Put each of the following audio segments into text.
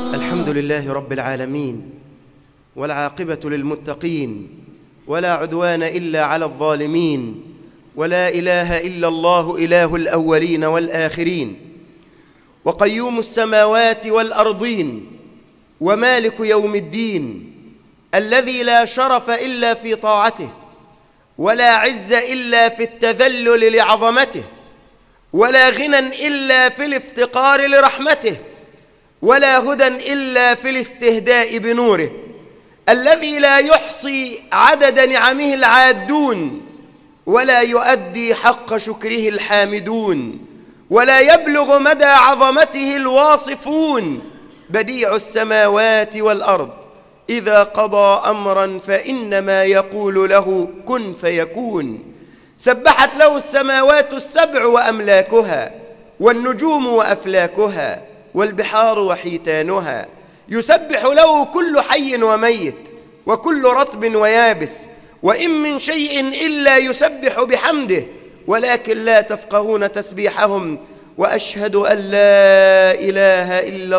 الحمد لله رب العالمين والعاقبة للمتقين ولا عدوان إلا على الظالمين ولا إله إلا الله إله الأولين والآخرين وقيوم السماوات والأرضين ومالك يوم الدين الذي لا شرف إلا في طاعته ولا عز إلا في التذلل لعظمته ولا غنى إلا في الافتقار لرحمته ولا هدى إلا في الاستهداء بنوره الذي لا يحصي عدد نعمه العادون ولا يؤدي حق شكره الحامدون ولا يبلغ مدى عظمته الواصفون بديع السماوات والأرض إذا قضى أمرا فإنما يقول له كن فيكون سبحت له السماوات السبع وأملاكها والنجوم وأفلاكها والبحار وحيتانها يسبح له كل حي وميت وكل رطب ويابس وإن من شيء إلا يسبح بحمده ولكن لا تفقهون تسبيحهم وأشهد أن لا إله إلا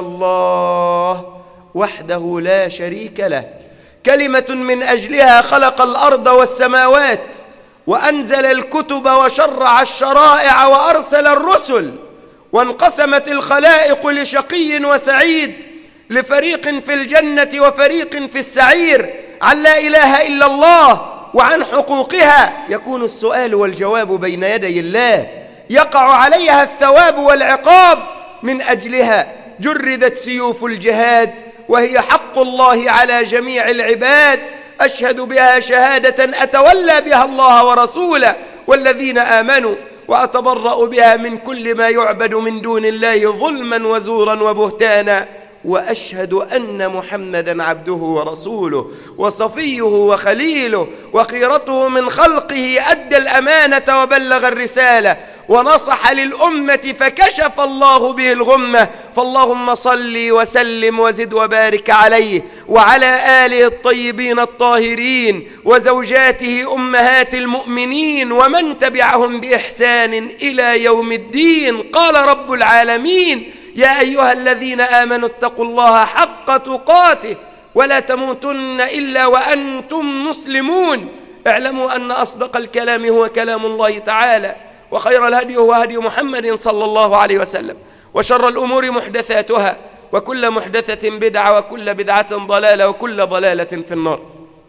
الله وحده لا شريك له كلمة من أجلها خلق الأرض والسماوات وأنزل الكتب وشرع الشرائع وأرسل الرسل وانقسمت الخلائق لشقي وسعيد لفريق في الجنة وفريق في السعير عن لا إله إلا الله وعن حقوقها يكون السؤال والجواب بين يدي الله يقع عليها الثواب والعقاب من أجلها جردت سيوف الجهاد وهي حق الله على جميع العباد أشهد بها شهادة أتولى بها الله ورسوله والذين آمنوا وأتبرأ بها من كل ما يعبد من دون الله ظلما وزورا وبهتانا واشهد ان محمدا عبده ورسوله وصفيه وخليله وخيرته من خلقه ادى الامانه وبلغ الرساله ونصح للامه فكشف الله به الغمه فاللهم صل وسلم وزد وبارك عليه وعلى اله الطيبين الطاهرين وزوجاته امهات المؤمنين ومن تبعهم باحسان الى يوم الدين قال رب العالمين يا أيها الذين آمنوا اتقوا الله حق تقاته ولا تموتن إلا وأنتم مسلمون اعلموا أن أصدق الكلام هو كلام الله تعالى وخير الهدي هو هدي محمد صلى الله عليه وسلم وشر الأمور محدثاتها وكل محدثة بدعة وكل بدعة ضلالة وكل ضلالة في النار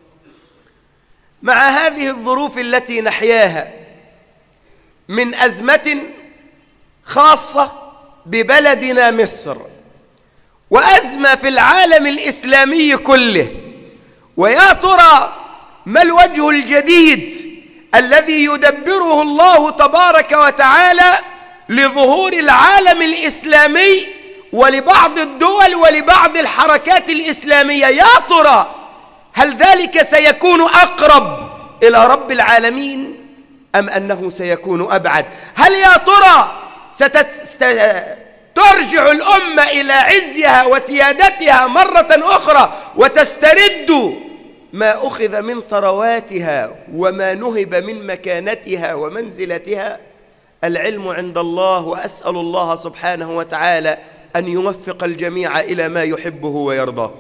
مع هذه الظروف التي نحياها من أزمة خاصة ببلدنا مصر وأزمة في العالم الإسلامي كله ويا ترى ما الوجه الجديد الذي يدبره الله تبارك وتعالى لظهور العالم الإسلامي ولبعض الدول ولبعض الحركات الإسلامية يا ترى هل ذلك سيكون أقرب إلى رب العالمين أم أنه سيكون أبعد هل يا ترى سترجع الأمة إلى عزها وسيادتها مرة أخرى وتسترد ما أخذ من ثرواتها وما نهب من مكانتها ومنزلتها العلم عند الله وأسأل الله سبحانه وتعالى أن يوفق الجميع إلى ما يحبه ويرضاه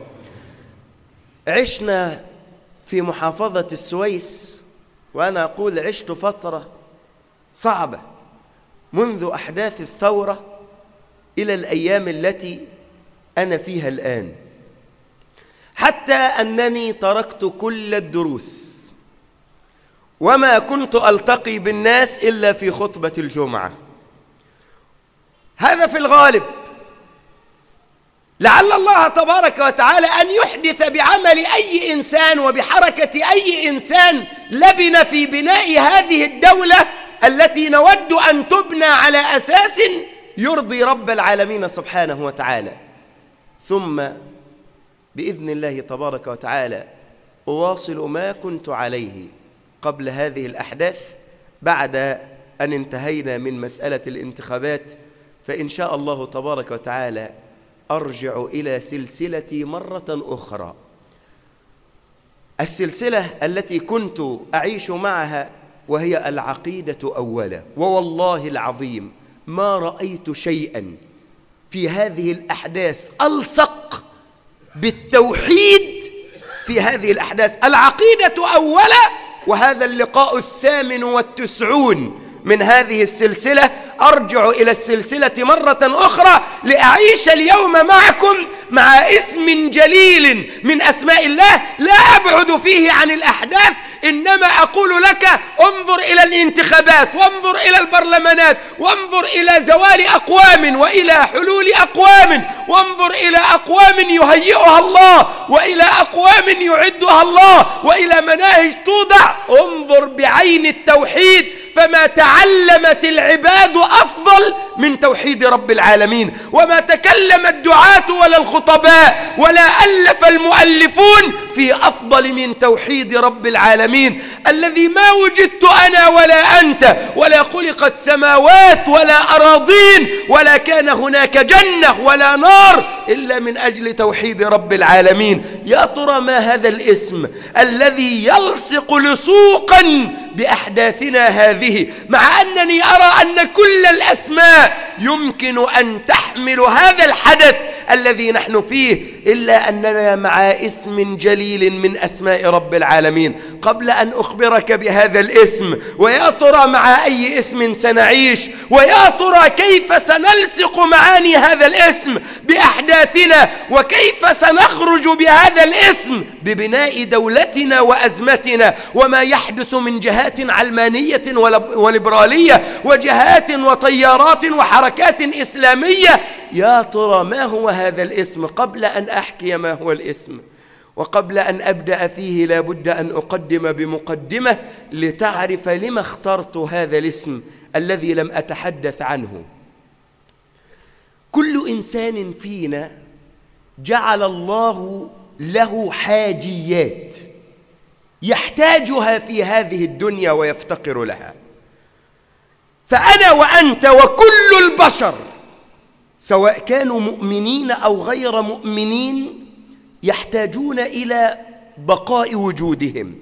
عشنا في محافظة السويس وأنا أقول عشت فترة صعبة منذ أحداث الثورة إلى الأيام التي أنا فيها الآن حتى أنني تركت كل الدروس وما كنت ألتقي بالناس إلا في خطبة الجمعة هذا في الغالب لعل الله تبارك وتعالى أن يحدث بعمل أي إنسان وبحركة أي إنسان لبن في بناء هذه الدولة التي نود أن تبنى على أساس يرضي رب العالمين سبحانه وتعالى ثم بإذن الله تبارك وتعالى أواصل ما كنت عليه قبل هذه الأحداث بعد أن انتهينا من مسألة الانتخابات فإن شاء الله تبارك وتعالى أرجع إلى سلسلتي مرة أخرى السلسلة التي كنت أعيش معها وهي العقيدة أولا ووالله العظيم ما رأيت شيئا في هذه الأحداث ألصق بالتوحيد في هذه الأحداث العقيدة أولا وهذا اللقاء الثامن والتسعون من هذه السلسلة أرجع إلى السلسلة مرة أخرى لأعيش اليوم معكم مع اسم جليل من أسماء الله لا أبعد فيه عن الأحداث إنما أقول لك انظر إلى الانتخابات وانظر إلى البرلمانات وانظر إلى زوال أقوام وإلى حلول أقوام وانظر إلى أقوام يهيئها الله وإلى أقوام يعدها الله وإلى مناهج توضع انظر بعين التوحيد فما تعلمت العباد أفضل من توحيد رب العالمين وما تكلم الدعاة ولا الخطباء ولا ألف المؤلفون في أفضل من توحيد رب العالمين الذي ما وجدت أنا ولا أنت ولا خلقت سماوات ولا أراضين ولا كان هناك جنة ولا نار إلا من أجل توحيد رب العالمين يا ترى ما هذا الاسم الذي يلصق لصوقا بأحداثنا هذه مع أنني أرى أن كل الأسماء يمكن أن تحمل هذا الحدث الذي نحن فيه إلا أننا مع اسم جليل من أسماء رب العالمين قبل أن أخبرك بهذا الاسم ويا ترى مع أي اسم سنعيش ويا ترى كيف سنلصق معاني هذا الاسم بأحداثنا وكيف سنخرج بهذا الاسم ببناء دولتنا وأزمتنا وما يحدث من جهات علمانية وليبرالية وجهات وطيارات وحركات إسلامية يا ترى ما هو هذا الاسم قبل أن أحكي ما هو الاسم وقبل أن أبدأ فيه لا بد أن أقدم بمقدمة لتعرف لما اخترت هذا الاسم الذي لم أتحدث عنه كل إنسان فينا جعل الله له حاجيات يحتاجها في هذه الدنيا ويفتقر لها فأنا وأنت وكل البشر سواء كانوا مؤمنين أو غير مؤمنين يحتاجون إلى بقاء وجودهم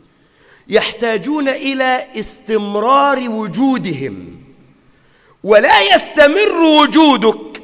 يحتاجون إلى استمرار وجودهم ولا يستمر وجودك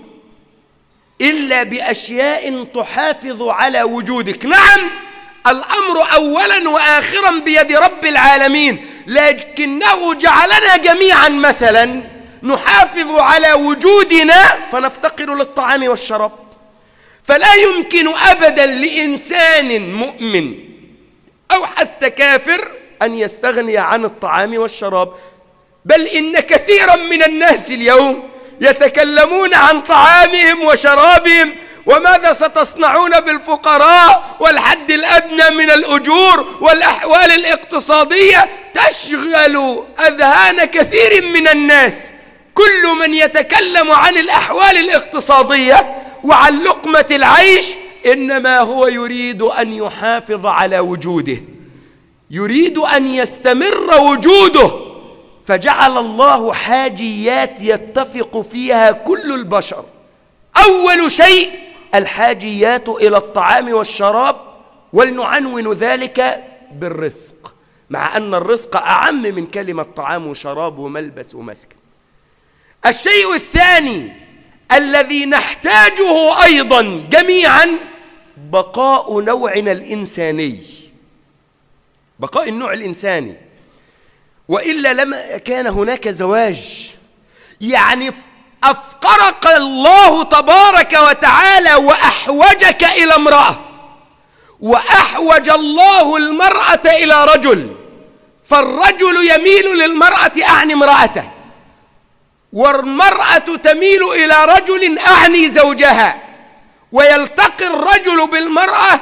إلا بأشياء تحافظ على وجودك نعم الأمر أولا وآخرا بيد رب العالمين لكنه جعلنا جميعا مثلا نحافظ على وجودنا فنفتقر للطعام والشراب فلا يمكن أبدا لإنسان مؤمن أو حتى كافر أن يستغني عن الطعام والشراب بل إن كثيرا من الناس اليوم يتكلمون عن طعامهم وشرابهم وماذا ستصنعون بالفقراء والحد الأدنى من الأجور والأحوال الاقتصادية تشغل أذهان كثير من الناس كل من يتكلم عن الأحوال الاقتصادية وعن لقمة العيش إنما هو يريد أن يحافظ على وجوده يريد أن يستمر وجوده فجعل الله حاجيات يتفق فيها كل البشر أول شيء الحاجيات إلى الطعام والشراب ولنعنون ذلك بالرزق مع أن الرزق أعم من كلمة طعام وشراب وملبس ومسكن الشيء الثاني الذي نحتاجه أيضا جميعا بقاء نوعنا الإنساني بقاء النوع الإنساني وإلا لما كان هناك زواج يعني أفقرك الله تبارك وتعالى وأحوجك إلى امرأة وأحوج الله المرأة إلى رجل فالرجل يميل للمرأة أعني امرأته والمرأة تميل إلى رجل أعني زوجها ويلتقي الرجل بالمرأة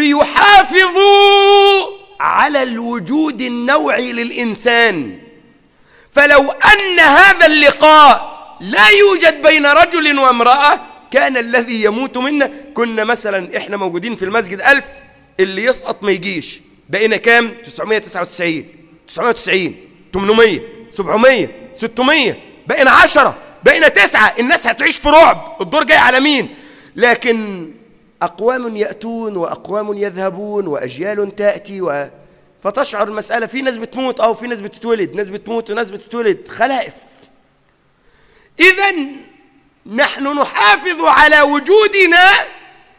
ليحافظوا على الوجود النوعي للإنسان فلو أن هذا اللقاء لا يوجد بين رجل وامرأة كان الذي يموت منا كنا مثلا إحنا موجودين في المسجد ألف اللي يسقط ما يجيش بقينا كام 999 990 800 700 600 بقينا عشرة بقينا تسعة الناس هتعيش في رعب الدور جاي على مين لكن أقوام يأتون وأقوام يذهبون وأجيال تأتي و... فتشعر المسألة في ناس بتموت أو في ناس بتتولد ناس بتموت وناس بتتولد خلائف إذا نحن نحافظ على وجودنا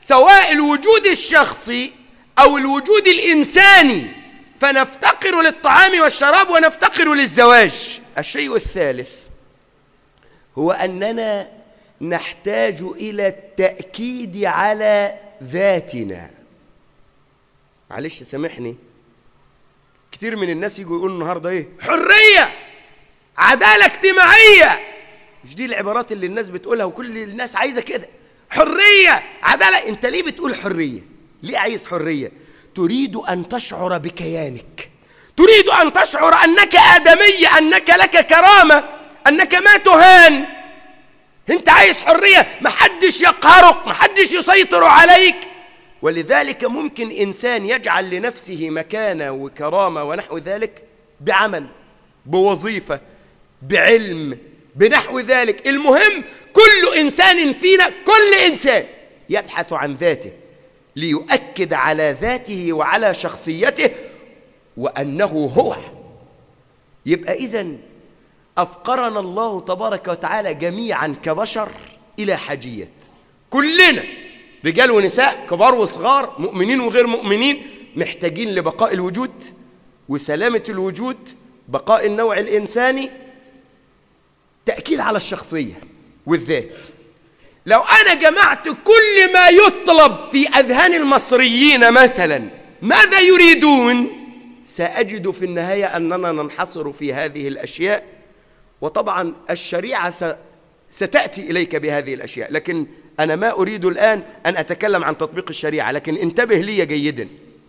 سواء الوجود الشخصي أو الوجود الإنساني فنفتقر للطعام والشراب ونفتقر للزواج الشيء الثالث هو أننا نحتاج إلى التأكيد على ذاتنا معلش سامحني كتير من الناس يجوا يقولوا النهارده ايه حريه عداله اجتماعيه مش دي العبارات اللي الناس بتقولها وكل الناس عايزه كده حريه عداله انت ليه بتقول حريه ليه عايز حريه تريد ان تشعر بكيانك تريد ان تشعر انك ادمي انك لك كرامه انك ما تهان انت عايز حريه محدش يقهرك محدش يسيطر عليك ولذلك ممكن انسان يجعل لنفسه مكانه وكرامه ونحو ذلك بعمل بوظيفه بعلم بنحو ذلك المهم كل انسان فينا كل انسان يبحث عن ذاته ليؤكد على ذاته وعلى شخصيته وانه هو يبقى اذا افقرنا الله تبارك وتعالى جميعا كبشر الى حاجيات كلنا رجال ونساء كبار وصغار مؤمنين وغير مؤمنين محتاجين لبقاء الوجود وسلامه الوجود بقاء النوع الانساني تاكيد على الشخصيه والذات لو انا جمعت كل ما يطلب في اذهان المصريين مثلا ماذا يريدون ساجد في النهايه اننا ننحصر في هذه الاشياء وطبعا الشريعه س... ستاتي اليك بهذه الاشياء لكن انا ما اريد الان ان اتكلم عن تطبيق الشريعه لكن انتبه لي جيدا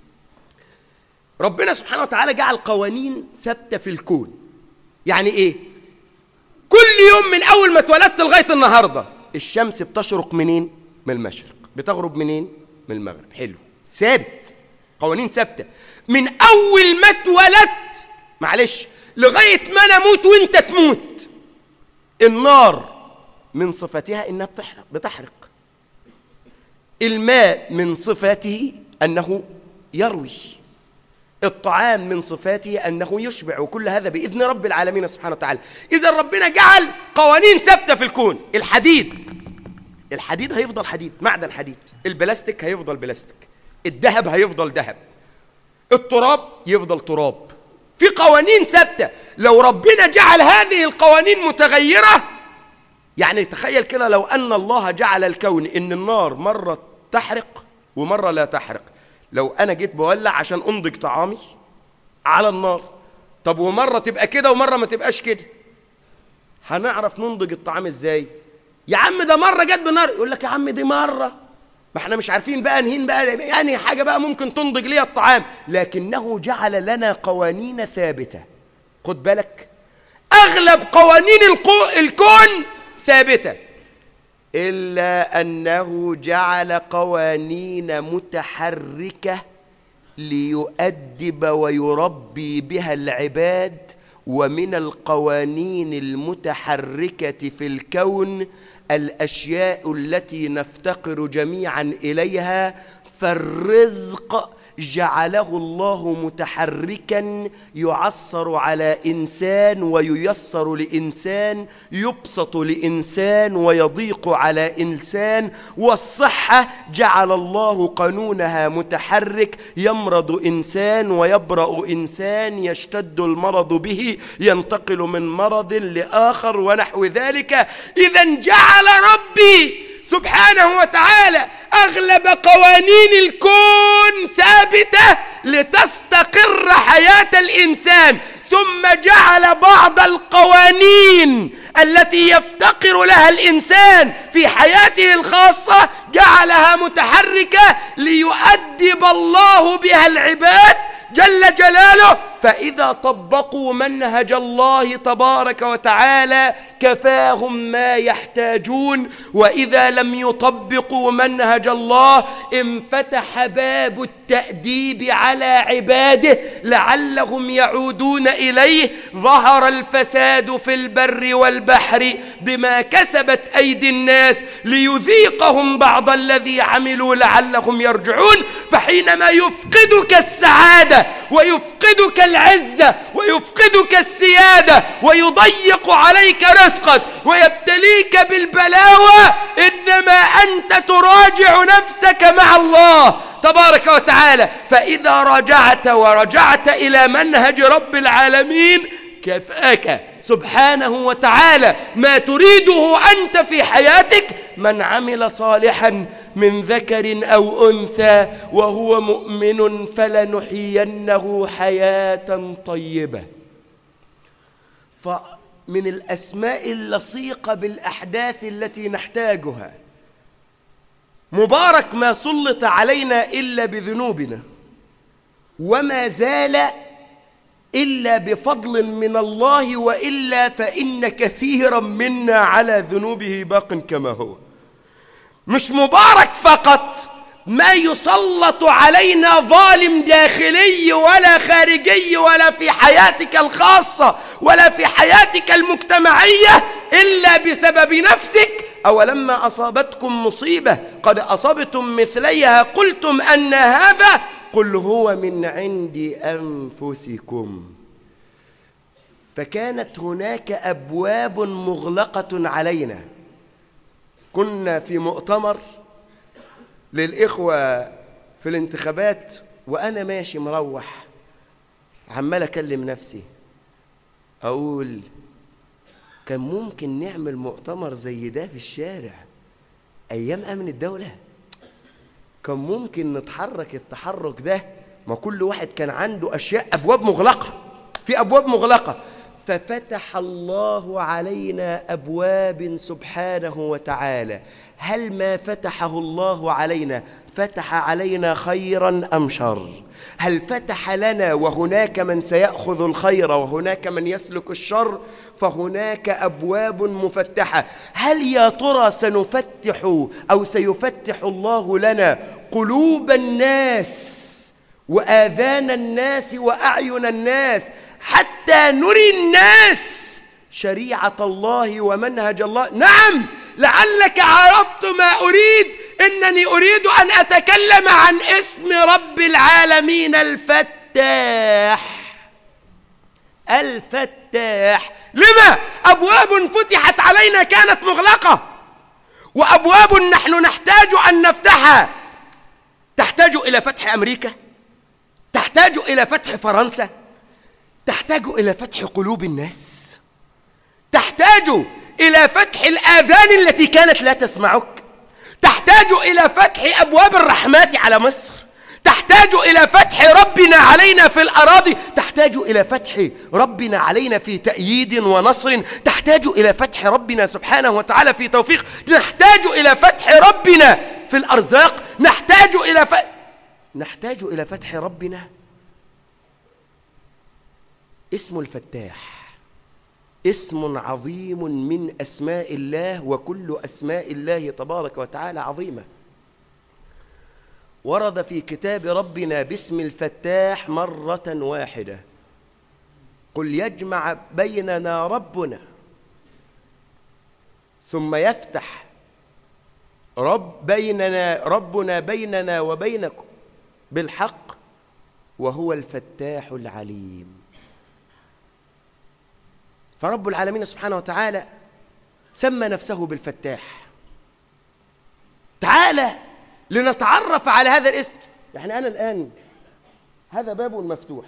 ربنا سبحانه وتعالى جعل قوانين ثابته في الكون يعني ايه كل يوم من اول ما اتولدت لغايه النهارده الشمس بتشرق منين من المشرق بتغرب منين من المغرب حلو ثابت قوانين ثابته من اول ما اتولدت معلش لغايه ما انا اموت وانت تموت النار من صفتها انها بتحرق بتحرق الماء من صفاته انه يروي الطعام من صفاته انه يشبع وكل هذا باذن رب العالمين سبحانه وتعالى اذا ربنا جعل قوانين ثابته في الكون الحديد الحديد هيفضل حديد معدن حديد البلاستيك هيفضل بلاستيك الذهب هيفضل ذهب التراب يفضل تراب في قوانين ثابته لو ربنا جعل هذه القوانين متغيره يعني تخيل كده لو ان الله جعل الكون ان النار مره تحرق ومره لا تحرق لو انا جيت بولع عشان انضج طعامي على النار طب ومره تبقى كده ومره ما تبقاش كده هنعرف ننضج الطعام ازاي يا عم ده مره جت بنار يقول لك يا عم دي مره ما احنا مش عارفين بقى نهين بقى يعني حاجه بقى ممكن تنضج ليها الطعام لكنه جعل لنا قوانين ثابته خد بالك اغلب قوانين القو... الكون ثابته الا انه جعل قوانين متحركه ليؤدب ويربي بها العباد ومن القوانين المتحركه في الكون الاشياء التي نفتقر جميعا اليها فالرزق جعله الله متحركا يعصر على انسان وييسر لانسان يبسط لانسان ويضيق على انسان والصحه جعل الله قانونها متحرك يمرض انسان ويبرا انسان يشتد المرض به ينتقل من مرض لاخر ونحو ذلك اذا جعل ربي سبحانه وتعالى اغلب قوانين الكون ثابته لتستقر حياه الانسان ثم جعل بعض القوانين التي يفتقر لها الانسان في حياته الخاصه جعلها متحركه ليؤدب الله بها العباد جل جلاله فإذا طبقوا منهج الله تبارك وتعالى كفاهم ما يحتاجون وإذا لم يطبقوا منهج الله انفتح باب التأديب على عباده لعلهم يعودون إليه ظهر الفساد في البر والبحر بما كسبت أيدي الناس ليذيقهم بعض الذي عملوا لعلهم يرجعون فحينما يفقدك السعادة ويفقدك العزة ويفقدك السيادة ويضيق عليك رزقك ويبتليك بالبلاوى إنما أنت تراجع نفسك مع الله تبارك وتعالى فإذا رجعت ورجعت إلى منهج رب العالمين كفاك سبحانه وتعالى ما تريده أنت في حياتك من عمل صالحا من ذكر أو أنثى وهو مؤمن فلنحيينه حياة طيبة فمن الأسماء اللصيقة بالأحداث التي نحتاجها مبارك ما سلط علينا إلا بذنوبنا وما زال إلا بفضل من الله وإلا فإن كثيرا منا على ذنوبه باق كما هو مش مبارك فقط ما يسلط علينا ظالم داخلي ولا خارجي ولا في حياتك الخاصة ولا في حياتك المجتمعية إلا بسبب نفسك أولما أصابتكم مصيبة قد أصبتم مثليها قلتم أن هذا قل هو من عند أنفسكم فكانت هناك أبواب مغلقة علينا كنا في مؤتمر للإخوة في الانتخابات وأنا ماشي مروح عمال أكلم نفسي أقول كان ممكن نعمل مؤتمر زي ده في الشارع أيام أمن الدولة كان ممكن نتحرك التحرك ده ما كل واحد كان عنده أشياء أبواب مغلقة في أبواب مغلقة ففتح الله علينا أبواب سبحانه وتعالى هل ما فتحه الله علينا فتح علينا خيرا أم شر هل فتح لنا وهناك من سيأخذ الخير وهناك من يسلك الشر فهناك أبواب مفتحة هل يا ترى سنفتح أو سيفتح الله لنا قلوب الناس وآذان الناس وأعين الناس حتى نري الناس شريعة الله ومنهج الله نعم لعلك عرفت ما أريد إنني أريد أن أتكلم عن اسم رب العالمين الفتاح الفتاح لما أبواب فتحت علينا كانت مغلقة وأبواب نحن نحتاج أن نفتحها تحتاج إلى فتح أمريكا تحتاج إلى فتح فرنسا تحتاج إلى فتح قلوب الناس تحتاج إلى فتح الآذان التي كانت لا تسمعك تحتاج إلى فتح أبواب الرحمات على مصر تحتاج إلى فتح ربنا علينا في الأراضي تحتاج إلى فتح ربنا علينا في تأييد ونصر تحتاج إلى فتح ربنا سبحانه وتعالى في توفيق نحتاج إلى فتح ربنا في الأرزاق نحتاج إلى فتح نحتاج إلى فتح ربنا اسم الفتاح اسم عظيم من أسماء الله وكل أسماء الله تبارك وتعالى عظيمة ورد في كتاب ربنا باسم الفتاح مرة واحدة قل يجمع بيننا ربنا ثم يفتح رب بيننا ربنا بيننا وبينكم بالحق وهو الفتاح العليم فرب العالمين سبحانه وتعالى سمى نفسه بالفتاح تعالى لنتعرف على هذا الاسم يعني أنا الآن هذا باب مفتوح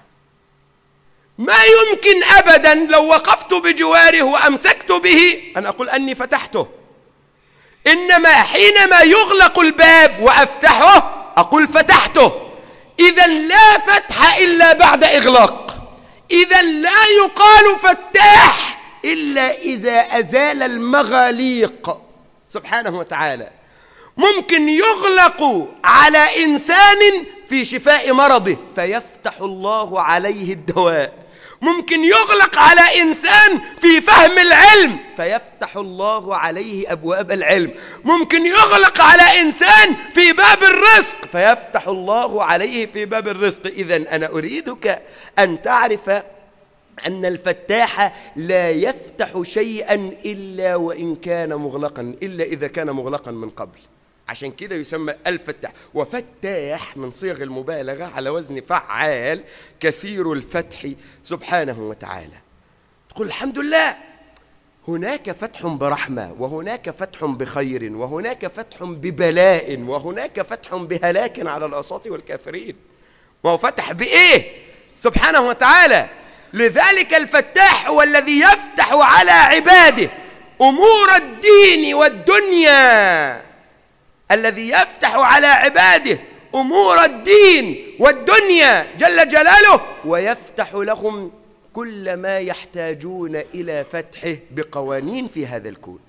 ما يمكن أبدا لو وقفت بجواره وأمسكت به أن أقول أني فتحته إنما حينما يغلق الباب وأفتحه أقول فتحته إذا لا فتح إلا بعد إغلاق إذا لا يقال فتاح إلا إذا أزال المغاليق سبحانه وتعالى ممكن يغلق على إنسان في شفاء مرضه فيفتح الله عليه الدواء ممكن يغلق على إنسان في فهم العلم فيفتح الله عليه أبواب العلم ممكن يغلق على إنسان في باب الرزق فيفتح الله عليه في باب الرزق إذا أنا أريدك أن تعرف أن الفتاح لا يفتح شيئا إلا وإن كان مغلقا إلا إذا كان مغلقا من قبل عشان كده يسمى الفتاح وفتاح من صيغ المبالغة على وزن فعال كثير الفتح سبحانه وتعالى تقول الحمد لله هناك فتح برحمة وهناك فتح بخير وهناك فتح ببلاء وهناك فتح بهلاك على الأساط والكافرين وهو فتح بإيه سبحانه وتعالى لذلك الفتاح هو الذي يفتح على عباده أمور الدين والدنيا الذي يفتح على عباده امور الدين والدنيا جل جلاله ويفتح لهم كل ما يحتاجون الى فتحه بقوانين في هذا الكون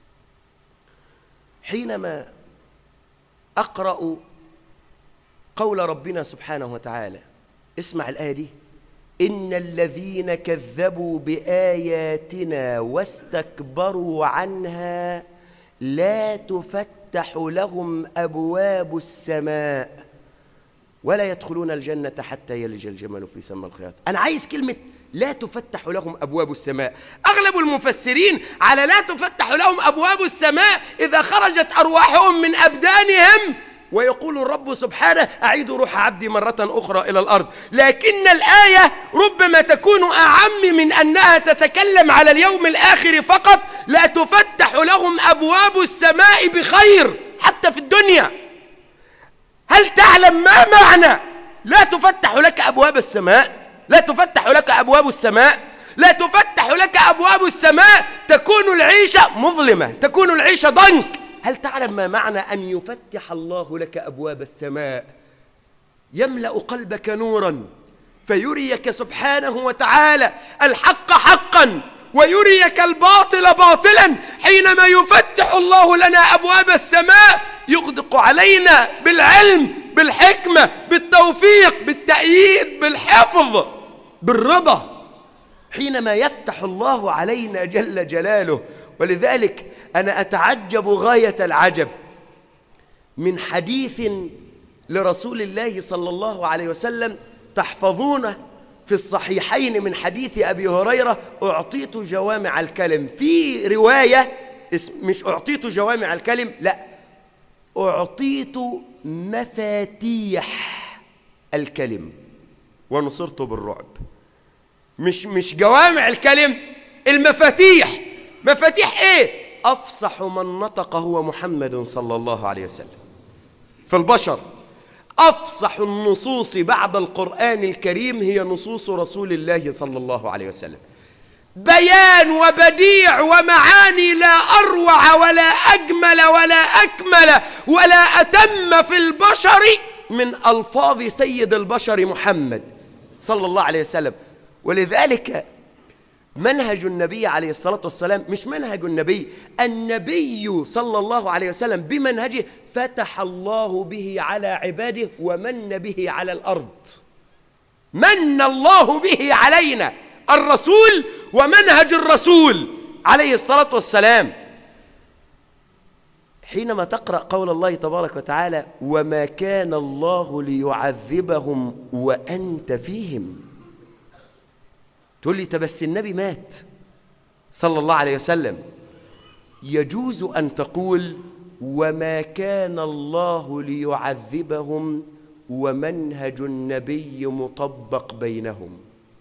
حينما اقرا قول ربنا سبحانه وتعالى اسمع الايه دي ان الذين كذبوا باياتنا واستكبروا عنها لا تفتح لهم ابواب السماء ولا يدخلون الجنه حتى يلج الجمل في سم الخياط انا عايز كلمه لا تفتح لهم ابواب السماء اغلب المفسرين على لا تفتح لهم ابواب السماء اذا خرجت ارواحهم من ابدانهم ويقول الرب سبحانه أعيد روح عبدي مرة أخرى إلى الأرض لكن الآية ربما تكون أعم من أنها تتكلم على اليوم الآخر فقط لا تفتح لهم أبواب السماء بخير حتى في الدنيا هل تعلم ما معنى لا تفتح لك أبواب السماء لا تفتح لك أبواب السماء لا تفتح لك أبواب السماء تكون العيشة مظلمة تكون العيشة ضنك هل تعلم ما معنى أن يفتح الله لك أبواب السماء يملأ قلبك نورا فيريك سبحانه وتعالى الحق حقا ويريك الباطل باطلا حينما يفتح الله لنا أبواب السماء يغدق علينا بالعلم بالحكمة بالتوفيق بالتأييد بالحفظ بالرضا حينما يفتح الله علينا جل جلاله ولذلك أنا أتعجب غاية العجب من حديث لرسول الله صلى الله عليه وسلم تحفظونه في الصحيحين من حديث أبي هريرة أعطيت جوامع الكلم في رواية مش أعطيت جوامع الكلم لا أعطيت مفاتيح الكلم ونصرت بالرعب مش مش جوامع الكلم المفاتيح مفاتيح ايه افصح من نطق هو محمد صلى الله عليه وسلم في البشر افصح النصوص بعد القران الكريم هي نصوص رسول الله صلى الله عليه وسلم بيان وبديع ومعاني لا اروع ولا اجمل ولا اكمل ولا اتم في البشر من الفاظ سيد البشر محمد صلى الله عليه وسلم ولذلك منهج النبي عليه الصلاة والسلام مش منهج النبي النبي صلى الله عليه وسلم بمنهجه فتح الله به على عباده ومن به على الأرض من الله به علينا الرسول ومنهج الرسول عليه الصلاة والسلام حينما تقرأ قول الله تبارك وتعالى وما كان الله ليعذبهم وأنت فيهم تقول لي بس النبي مات صلى الله عليه وسلم يجوز أن تقول وما كان الله ليعذبهم ومنهج النبي مطبق بينهم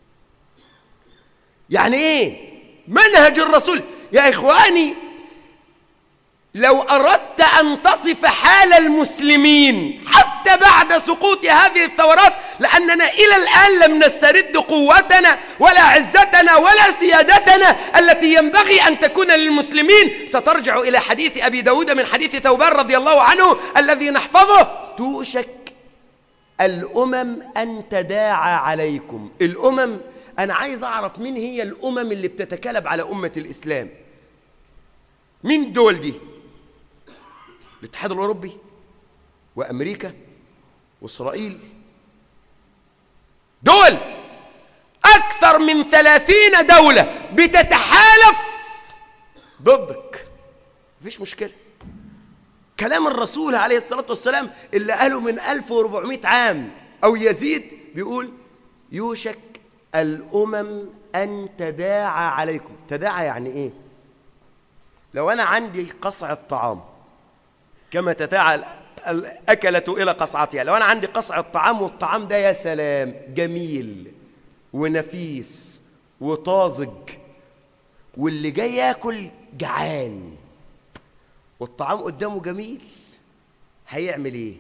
يعني ايه منهج الرسول يا إخواني لو أردت أن تصف حال المسلمين حتى بعد سقوط هذه الثورات لأننا إلى الآن لم نسترد قوتنا ولا عزتنا ولا سيادتنا التي ينبغي أن تكون للمسلمين سترجع إلى حديث أبي داود من حديث ثوبان رضي الله عنه الذي نحفظه توشك الأمم أن تداعى عليكم الأمم أنا عايز أعرف مين هي الأمم اللي بتتكلب على أمة الإسلام مين الدول دي الاتحاد الأوروبي وأمريكا وإسرائيل دول أكثر أكثر من ثلاثين دولة بتتحالف ضدك مفيش مشكلة كلام الرسول عليه الصلاة والسلام اللي قاله من 1400 عام أو يزيد بيقول يوشك الأمم أن تداعى عليكم تداعى يعني إيه؟ لو أنا عندي قصعة طعام كما تداعى الأكلة إلى قصعتها لو أنا عندي قصعة طعام والطعام ده يا سلام جميل ونفيس وطازج واللي جاي ياكل جعان والطعام قدامه جميل هيعمل ايه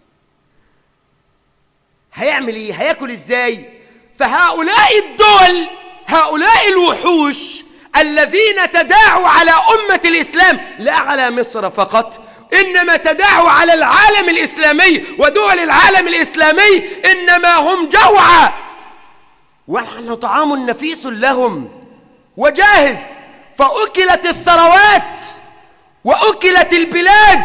هيعمل ايه هياكل ازاي فهؤلاء الدول هؤلاء الوحوش الذين تداعوا على أمة الإسلام لا على مصر فقط إنما تداعوا على العالم الإسلامي ودول العالم الإسلامي إنما هم جوعى ونحن طعام نفيس لهم وجاهز فأكلت الثروات وأكلت البلاد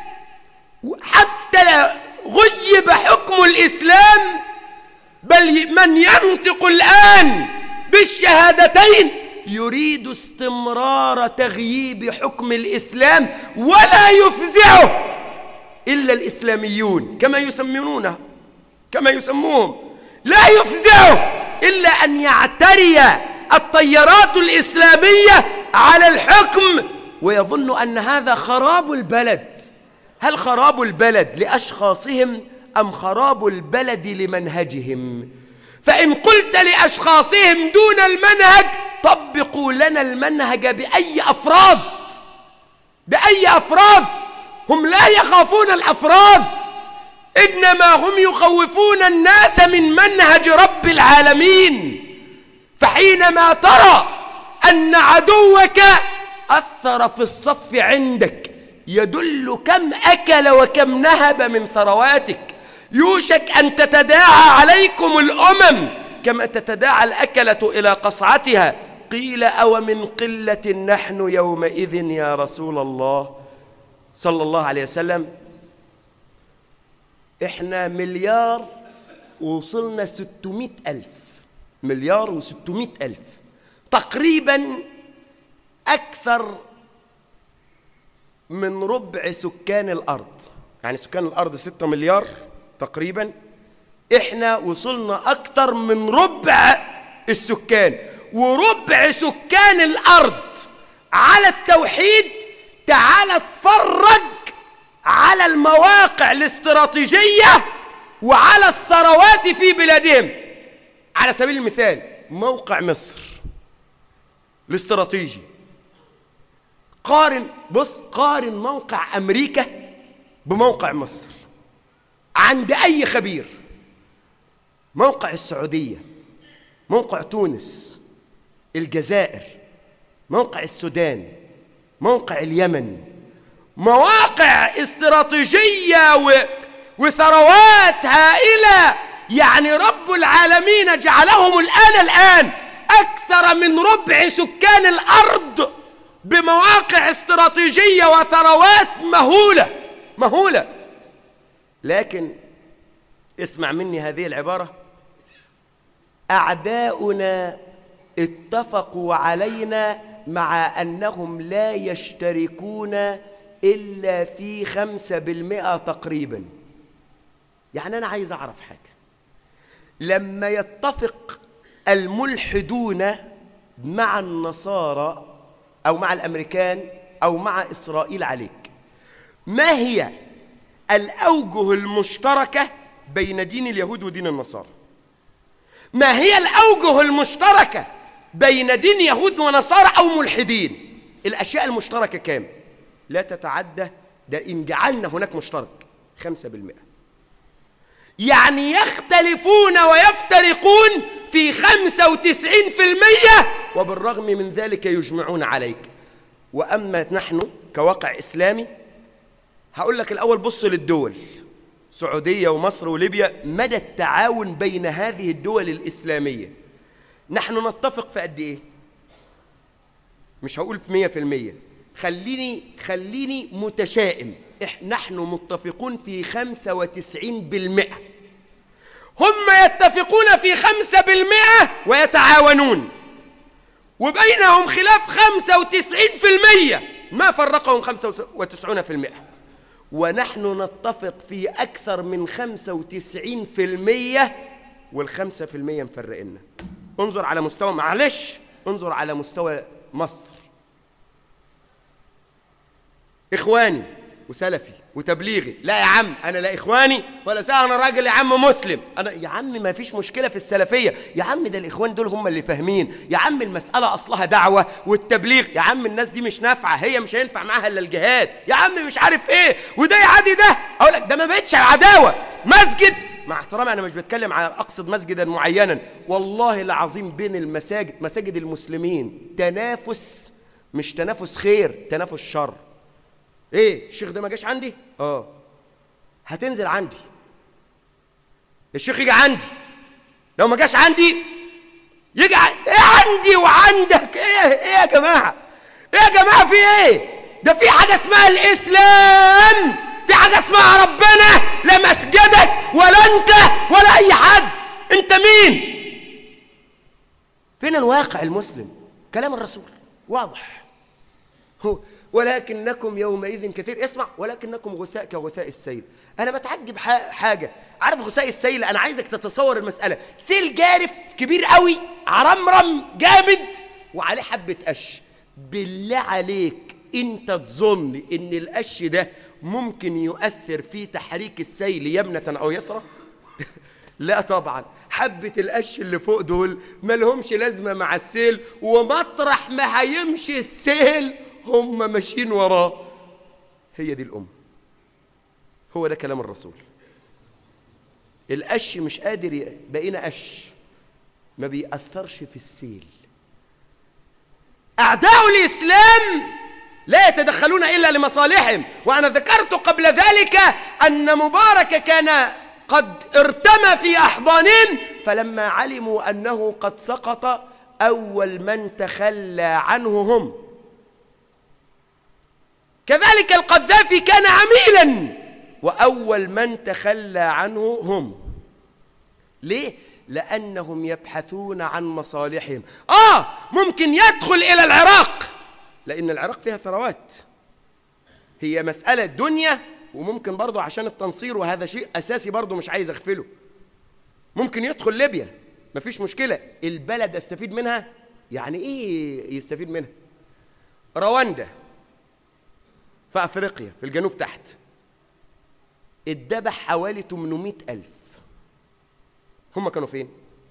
حتى غيب حكم الإسلام بل من ينطق الآن بالشهادتين يريد استمرار تغييب حكم الإسلام ولا يفزعه إلا الإسلاميون كما يسمونه كما يسموهم لا يفزعه إلا أن يعتري الطيارات الإسلامية على الحكم ويظن أن هذا خراب البلد هل خراب البلد لأشخاصهم أم خراب البلد لمنهجهم فإن قلت لأشخاصهم دون المنهج طبقوا لنا المنهج بأي أفراد بأي أفراد هم لا يخافون الأفراد إنما هم يخوفون الناس من منهج رب العالمين فحينما ترى أن عدوك أثر في الصف عندك يدل كم أكل وكم نهب من ثرواتك يوشك أن تتداعى عليكم الأمم كما تتداعى الأكلة إلى قصعتها قيل أو من قلة نحن يومئذ يا رسول الله صلى الله عليه وسلم إحنا مليار وصلنا ستمائة ألف مليار وستمائة ألف تقريبا أكثر من ربع سكان الأرض يعني سكان الأرض ستة مليار تقريبا إحنا وصلنا أكثر من ربع السكان وربع سكان الأرض على التوحيد تعال اتفرج على المواقع الاستراتيجية وعلى الثروات في بلادهم على سبيل المثال موقع مصر الاستراتيجي قارن بص قارن موقع أمريكا بموقع مصر عند أي خبير موقع السعودية موقع تونس الجزائر موقع السودان موقع اليمن مواقع استراتيجية و... وثروات هائلة يعني رب العالمين جعلهم الآن الآن أكثر من ربع سكان الأرض بمواقع استراتيجية وثروات مهولة مهولة لكن اسمع مني هذه العبارة أعداؤنا اتفقوا علينا مع أنهم لا يشتركون إلا في خمسة بالمئة تقريبا يعني أنا عايز أعرف حاجة لما يتفق الملحدون مع النصارى أو مع الأمريكان أو مع إسرائيل عليك ما هي الأوجه المشتركة بين دين اليهود ودين النصارى ما هي الأوجه المشتركة بين دين يهود ونصارى أو ملحدين الأشياء المشتركة كام لا تتعدى ده إن جعلنا هناك مشترك خمسة بالمئة يعني يختلفون ويفترقون في خمسة وتسعين في المية وبالرغم من ذلك يجمعون عليك وأما نحن كواقع إسلامي هقول لك الأول بص للدول سعودية ومصر وليبيا مدى التعاون بين هذه الدول الإسلامية نحن نتفق في قد إيه؟ مش هقول في مية في المية خليني خليني متشائم إح نحن متفقون في خمسة وتسعين بالمئة هم يتفقون في خمسة بالمئة ويتعاونون وبينهم خلاف خمسة وتسعين في المية ما فرقهم خمسة وتسعون في المئة ونحن نتفق في أكثر من خمسة وتسعين في المية والخمسة في المية مفرقنا انظر على مستوى معلش انظر على مستوى مصر إخواني وسلفي وتبليغي لا يا عم انا لا اخواني ولا ساعة انا راجل يا عم مسلم انا يا عم ما فيش مشكله في السلفيه يا عم ده الاخوان دول هم اللي فاهمين يا عم المساله اصلها دعوه والتبليغ يا عم الناس دي مش نافعه هي مش هينفع معاها الا الجهاد يا عم مش عارف ايه وده يعادي ده اقول لك ده ما بقتش عداوه مسجد مع احترامي انا مش بتكلم على اقصد مسجدا معينا والله العظيم بين المساجد مساجد المسلمين تنافس مش تنافس خير تنافس شر ايه الشيخ ده ما جاش عندي اه هتنزل عندي الشيخ يجي عندي لو ما جاش عندي يجي ع... ايه عندي وعندك ايه ايه يا جماعه ايه يا جماعه في ايه ده في حاجه اسمها الاسلام في حاجه اسمها ربنا لا مسجدك ولا انت ولا اي حد انت مين فين الواقع المسلم كلام الرسول واضح هو ولكنكم يومئذ كثير اسمع ولكنكم غثاء كغثاء السيل انا بتعجب حاجه عارف غثاء السيل انا عايزك تتصور المساله سيل جارف كبير قوي عرمرم جامد وعليه حبه قش بالله عليك انت تظن ان القش ده ممكن يؤثر في تحريك السيل يمنه او يسرى لا طبعا حبة القش اللي فوق دول ملهمش لازمة مع السيل ومطرح ما هيمشي السيل هم ماشيين وراه هي دي الأمة هو ده كلام الرسول القش مش قادر ي... بقينا قش ما بيأثرش في السيل أعداء الإسلام لا يتدخلون إلا لمصالحهم وأنا ذكرت قبل ذلك أن مبارك كان قد ارتمى في أحضانهم فلما علموا أنه قد سقط أول من تخلى عنه هم كذلك القذافي كان عميلا وأول من تخلى عنه هم ليه؟ لأنهم يبحثون عن مصالحهم آه ممكن يدخل إلى العراق لأن العراق فيها ثروات هي مسألة دنيا وممكن برضه عشان التنصير وهذا شيء أساسي برضه مش عايز أغفله ممكن يدخل ليبيا مفيش مشكلة البلد أستفيد منها يعني إيه يستفيد منها رواندا في أفريقيا في الجنوب تحت اتذبح حوالي 800 ألف هم كانوا فين؟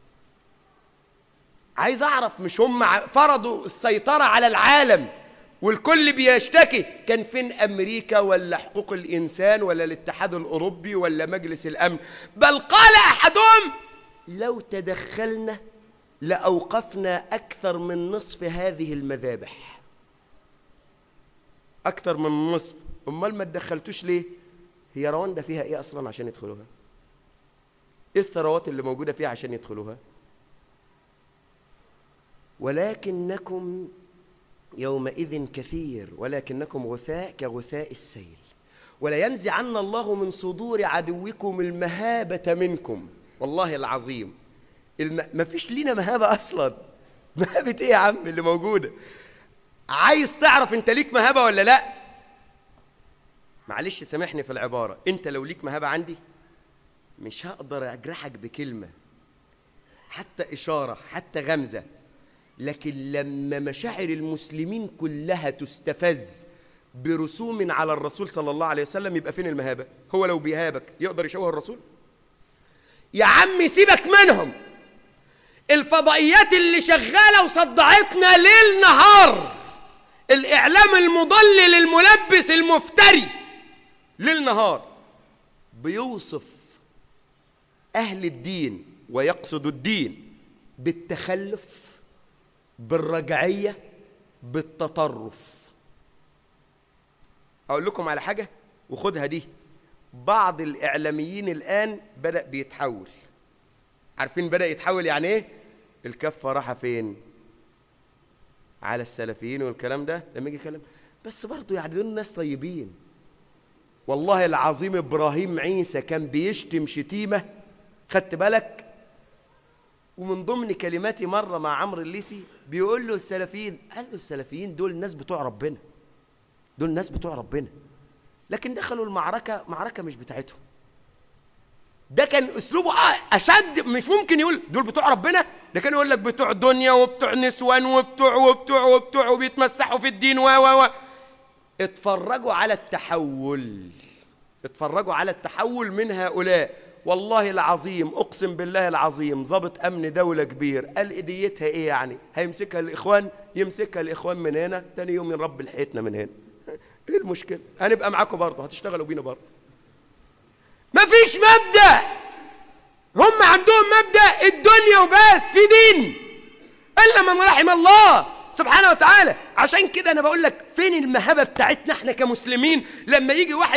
عايز أعرف مش هم فرضوا السيطرة على العالم والكل بيشتكي كان فين أمريكا ولا حقوق الإنسان ولا الاتحاد الأوروبي ولا مجلس الأمن بل قال أحدهم لو تدخلنا لأوقفنا أكثر من نصف هذه المذابح أكثر من نصف أمال ما تدخلتوش ليه هي رواندا فيها إيه أصلا عشان يدخلوها إيه الثروات اللي موجودة فيها عشان يدخلوها ولكنكم يومئذ كثير ولكنكم غثاء كغثاء السيل ولينزعن الله من صدور عدوكم المهابة منكم والله العظيم الم... ما فيش لينا مهابة أصلا مهابة إيه يا عم اللي موجودة عايز تعرف أنت ليك مهابة ولا لأ معلش سامحني في العبارة أنت لو ليك مهابة عندي مش هقدر أجرحك بكلمة حتى إشارة حتى غمزة لكن لما مشاعر المسلمين كلها تستفز برسوم على الرسول صلى الله عليه وسلم يبقى فين المهابة هو لو بيهابك يقدر يشوه الرسول يا عم سيبك منهم الفضائيات اللي شغالة وصدعتنا ليل نهار الإعلام المضلل الملبس المفتري ليل نهار بيوصف أهل الدين ويقصد الدين بالتخلف بالرجعية بالتطرف أقول لكم على حاجة وخدها دي بعض الإعلاميين الآن بدأ بيتحول عارفين بدأ يتحول يعني إيه؟ الكفة راحة فين؟ على السلفيين والكلام ده لما يجي كلام بس برضه يعني دول ناس طيبين والله العظيم إبراهيم عيسى كان بيشتم شتيمة خدت بالك ومن ضمن كلماتي مرة مع عمرو الليسي بيقول له السلفيين قال له السلفيين دول الناس بتوع ربنا دول الناس بتوع ربنا لكن دخلوا المعركة معركة مش بتاعتهم ده كان اسلوبه آه اشد مش ممكن يقول دول بتوع ربنا ده كان يقول لك بتوع دنيا وبتوع نسوان وبتوع وبتوع وبتوع وبيتمسحوا في الدين و و و اتفرجوا على التحول اتفرجوا على التحول من هؤلاء والله العظيم اقسم بالله العظيم ضابط امن دوله كبير قال ايديتها ايه يعني هيمسكها الاخوان يمسكها الاخوان من هنا تاني يوم يرب الحيتنا من هنا ايه المشكله هنبقى معاكم برضه هتشتغلوا بينا برضه مفيش مبدا هم عندهم مبدا الدنيا وبس في دين الا من رحم الله سبحانه وتعالى عشان كده انا بقول لك فين المهبه بتاعتنا احنا كمسلمين لما يجي واحد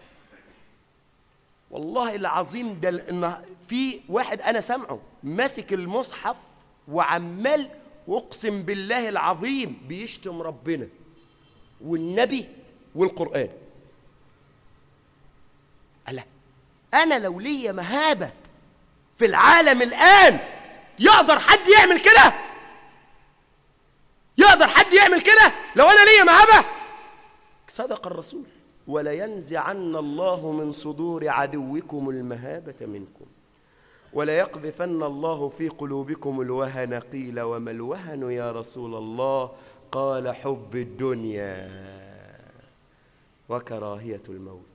والله العظيم ده ان في واحد انا سامعه ماسك المصحف وعمال اقسم بالله العظيم بيشتم ربنا والنبي والقران ألا انا لو ليا مهابه في العالم الان يقدر حد يعمل كده يقدر حد يعمل كده لو انا ليا مهابه صدق الرسول ولا ينزعن الله من صدور عدوكم المهابة منكم ولا يقذفن الله في قلوبكم الوهن قيل وما الوهن يا رسول الله قال حب الدنيا وكراهية الموت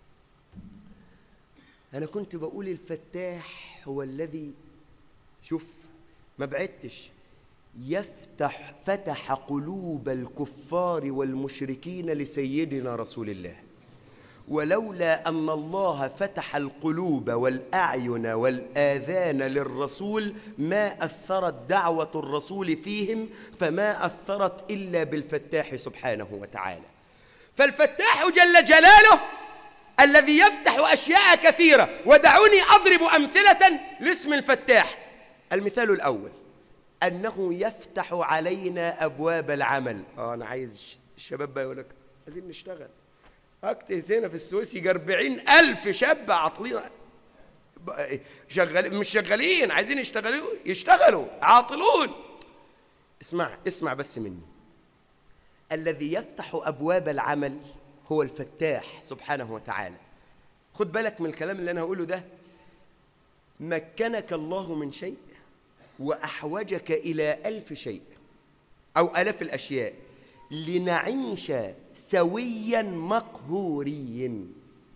أنا كنت بقول الفتاح هو الذي شوف ما بعدتش يفتح فتح قلوب الكفار والمشركين لسيدنا رسول الله ولولا ان الله فتح القلوب والاعين والاذان للرسول ما اثرت دعوه الرسول فيهم فما اثرت الا بالفتاح سبحانه وتعالى فالفتاح جل جلاله الذي يفتح اشياء كثيره ودعوني اضرب امثله لاسم الفتاح المثال الاول أنه يفتح علينا أبواب العمل آه أنا عايز الشباب بقى يقول لك عايزين نشتغل أكتب هنا في السويس يجي 40 ألف شاب عاطلين شغال مش شغالين عايزين يشتغلوا يشتغلوا عاطلون اسمع اسمع بس مني الذي يفتح أبواب العمل هو الفتاح سبحانه وتعالى خد بالك من الكلام اللي أنا هقوله ده مكنك الله من شيء وأحوجك إلى ألف شيء أو ألف الأشياء لنعيش سويا مقهورين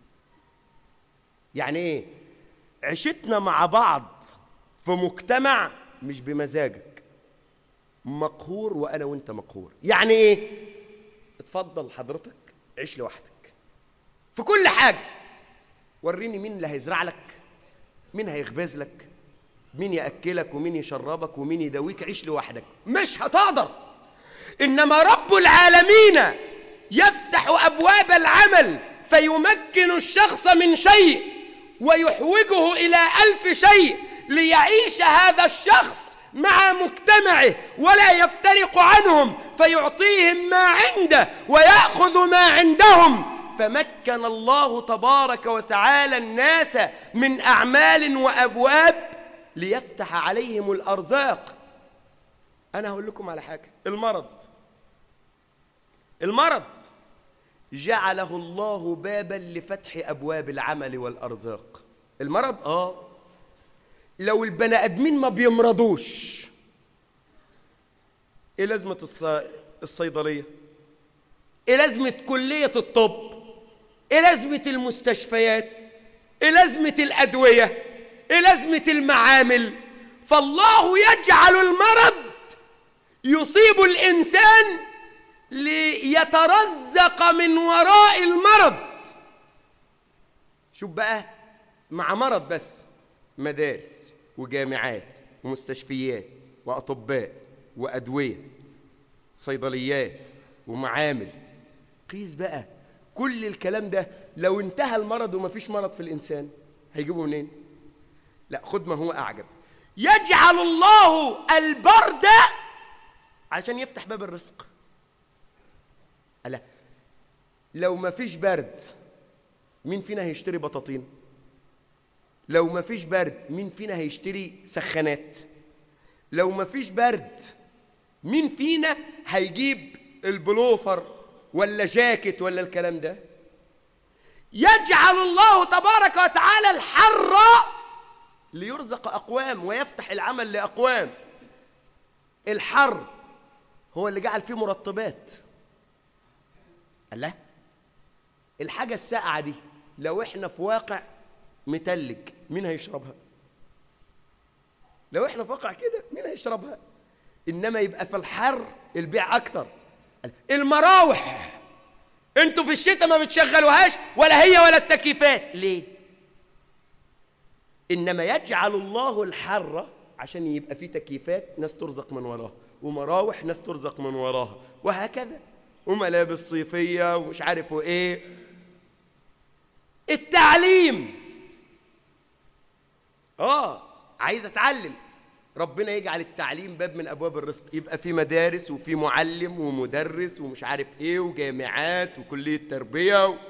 يعني إيه؟ عشتنا مع بعض في مجتمع مش بمزاجك مقهور وأنا وأنت مقهور يعني إيه؟ اتفضل حضرتك عيش لوحدك في كل حاجة وريني مين اللي هيزرع لك مين هيخبز لك مين ياكلك ومين يشربك ومين يداويك عيش لوحدك مش هتقدر انما رب العالمين يفتح ابواب العمل فيمكن الشخص من شيء ويحوجه الى الف شيء ليعيش هذا الشخص مع مجتمعه ولا يفترق عنهم فيعطيهم ما عنده وياخذ ما عندهم فمكن الله تبارك وتعالى الناس من اعمال وابواب ليفتح عليهم الارزاق انا هقول لكم على حاجه المرض المرض جعله الله بابا لفتح ابواب العمل والارزاق المرض اه لو البني ادمين ما بيمرضوش ايه لازمه الص... الصيدليه ايه لازمه كليه الطب ايه لازمه المستشفيات ايه لازمه الادويه ايه لازمه المعامل فالله يجعل المرض يصيب الانسان ليترزق من وراء المرض شوف بقى مع مرض بس مدارس وجامعات ومستشفيات واطباء وادويه صيدليات ومعامل قيس بقى كل الكلام ده لو انتهى المرض ومفيش مرض في الانسان هيجيبه منين لا خد ما هو اعجب يجعل الله البرد عشان يفتح باب الرزق ألا لو ما فيش برد مين فينا هيشتري بطاطين لو ما فيش برد مين فينا هيشتري سخانات لو ما فيش برد مين فينا هيجيب البلوفر ولا جاكيت ولا الكلام ده يجعل الله تبارك وتعالى الحر ليرزق أقوام ويفتح العمل لأقوام الحر هو اللي جعل فيه مرطبات الله الحاجة الساقعة دي لو احنا في واقع متلج مين هيشربها لو احنا في واقع كده مين هيشربها انما يبقى في الحر البيع اكتر المراوح انتوا في الشتاء ما بتشغلوهاش ولا هي ولا التكييفات ليه انما يجعل الله الحر عشان يبقى في تكييفات ناس ترزق من وراها ومراوح ناس ترزق من وراها وهكذا وملابس صيفيه ومش عارف وايه التعليم اه عايز اتعلم ربنا يجعل التعليم باب من ابواب الرزق يبقى في مدارس وفي معلم ومدرس ومش عارف ايه وجامعات وكليه تربيه و...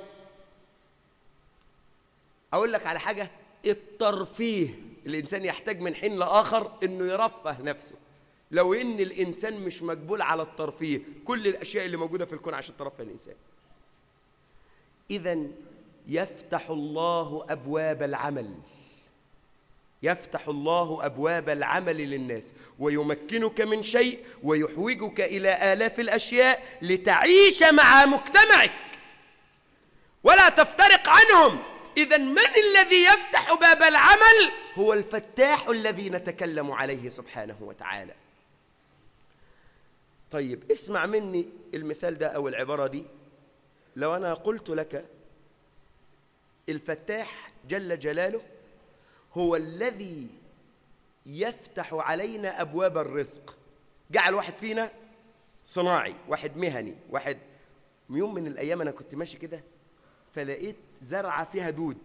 اقول لك على حاجه الترفيه الانسان يحتاج من حين لاخر انه يرفه نفسه لو ان الانسان مش مقبول على الترفيه كل الاشياء اللي موجوده في الكون عشان ترفه الانسان اذا يفتح الله ابواب العمل يفتح الله ابواب العمل للناس ويمكنك من شيء ويحوجك الى الاف الاشياء لتعيش مع مجتمعك ولا تفترق عنهم اذا من الذي يفتح باب العمل هو الفتاح الذي نتكلم عليه سبحانه وتعالى طيب اسمع مني المثال ده او العباره دي لو انا قلت لك الفتاح جل جلاله هو الذي يفتح علينا ابواب الرزق جعل واحد فينا صناعي واحد مهني واحد يوم من الايام انا كنت ماشي كده فلقيت زرعه فيها دود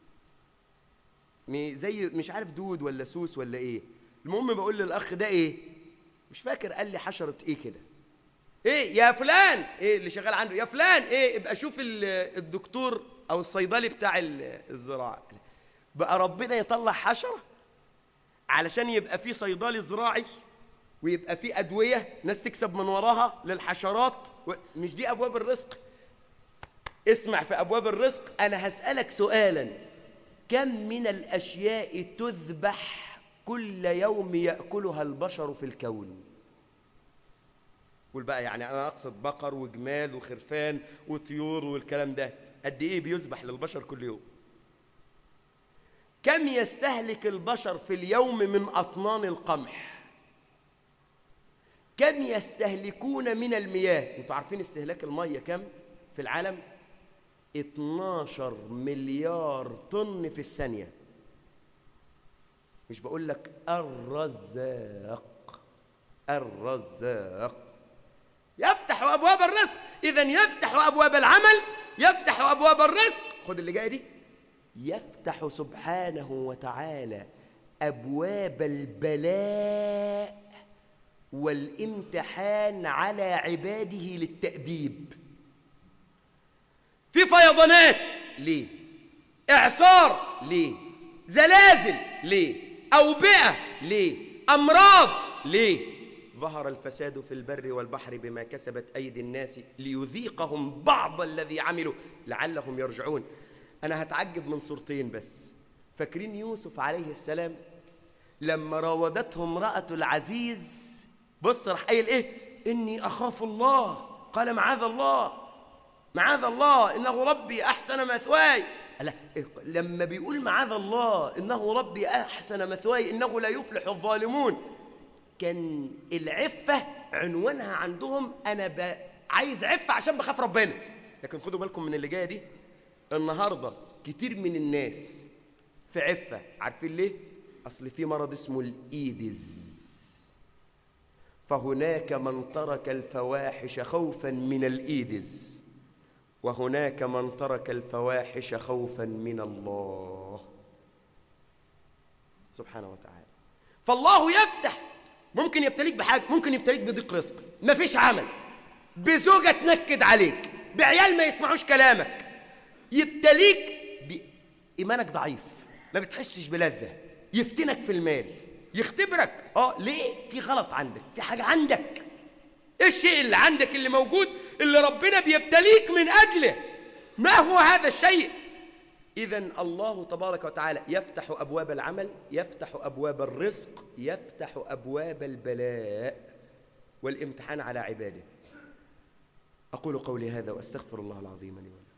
زي مش عارف دود ولا سوس ولا ايه المهم بقول للاخ ده ايه مش فاكر قال لي حشره ايه كده ايه يا فلان ايه اللي شغال عنده يا فلان ايه ابقى شوف الدكتور او الصيدلي بتاع الزراعه بقى ربنا يطلع حشره علشان يبقى في صيدلي زراعي ويبقى في ادويه ناس تكسب من وراها للحشرات و... مش دي ابواب الرزق اسمع في ابواب الرزق انا هسالك سؤالا كم من الاشياء تذبح كل يوم ياكلها البشر في الكون قول بقى يعني انا اقصد بقر وجمال وخرفان وطيور والكلام ده قد ايه بيذبح للبشر كل يوم كم يستهلك البشر في اليوم من اطنان القمح كم يستهلكون من المياه انتوا عارفين استهلاك الميه كم في العالم 12 مليار طن في الثانيه مش بقول لك الرزاق الرزاق يفتح ابواب الرزق اذا يفتح ابواب العمل يفتح ابواب الرزق خد اللي جاي دي يفتح سبحانه وتعالى ابواب البلاء والامتحان على عباده للتاديب في فيضانات ليه اعصار ليه زلازل ليه اوبئه ليه امراض ليه ظهر الفساد في البر والبحر بما كسبت ايدي الناس ليذيقهم بعض الذي عملوا لعلهم يرجعون انا هتعجب من صورتين بس فاكرين يوسف عليه السلام لما راودته امراه العزيز بص راح قايل ايه اني اخاف الله قال معاذ الله معاذ الله انه ربي احسن مثواي لا لما بيقول معاذ الله انه ربي احسن مثواي انه لا يفلح الظالمون كان العفه عنوانها عندهم انا ب... عايز عفه عشان بخاف ربنا لكن خدوا بالكم من اللي جايه دي النهارده كتير من الناس في عفه عارفين ليه اصل في مرض اسمه الايدز فهناك من ترك الفواحش خوفا من الايدز وهناك من ترك الفواحش خوفا من الله سبحانه وتعالى فالله يفتح ممكن يبتليك بحاجه ممكن يبتليك بضيق رزق مفيش عمل بزوجه تنكد عليك بعيال ما يسمعوش كلامك يبتليك بايمانك ضعيف ما بتحسش بلذة يفتنك في المال يختبرك اه ليه في غلط عندك في حاجة عندك ايه الشيء اللي عندك اللي موجود اللي ربنا بيبتليك من اجله ما هو هذا الشيء إذا الله تبارك وتعالى يفتح أبواب العمل يفتح أبواب الرزق يفتح أبواب البلاء والامتحان على عباده أقول قولي هذا وأستغفر الله العظيم لي ولكم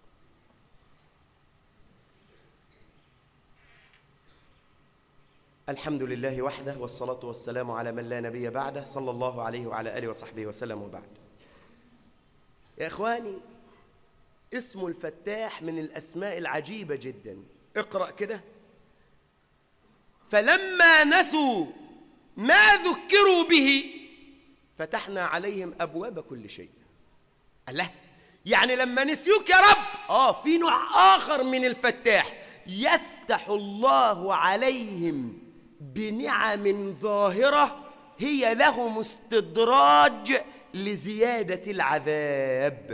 الحمد لله وحده والصلاة والسلام على من لا نبي بعده صلى الله عليه وعلى آله وصحبه وسلم وبعد يا إخواني اسم الفتاح من الأسماء العجيبة جدا اقرأ كده فلما نسوا ما ذكروا به فتحنا عليهم أبواب كل شيء الله يعني لما نسيوك يا رب آه في نوع آخر من الفتاح يفتح الله عليهم بنعم ظاهرة هي لهم استدراج لزيادة العذاب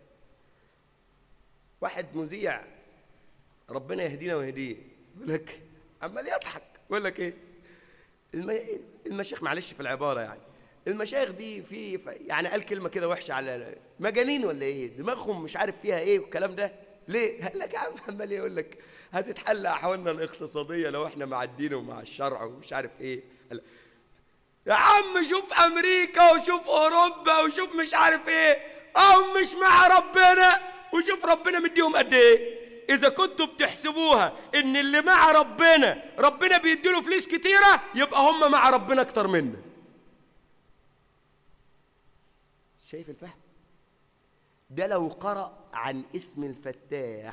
واحد مذيع ربنا يهدينا ويهديه يقول لك عمال يضحك يقول لك ايه الم... المشايخ معلش في العباره يعني المشايخ دي في يعني قال كلمه كده وحشه على مجانين ولا ايه دماغهم مش عارف فيها ايه والكلام ده ليه قال لك يا عم عمال يقول لك هتتحل احوالنا الاقتصاديه لو احنا مع الدين ومع الشرع ومش عارف ايه قال يا عم شوف امريكا وشوف اوروبا وشوف مش عارف ايه هم مش مع ربنا وشوف ربنا مديهم قد ايه اذا كنتوا بتحسبوها ان اللي مع ربنا ربنا بيديله فلوس كتيره يبقى هم مع ربنا اكتر منا شايف الفهم ده لو قرأ عن اسم الفتاح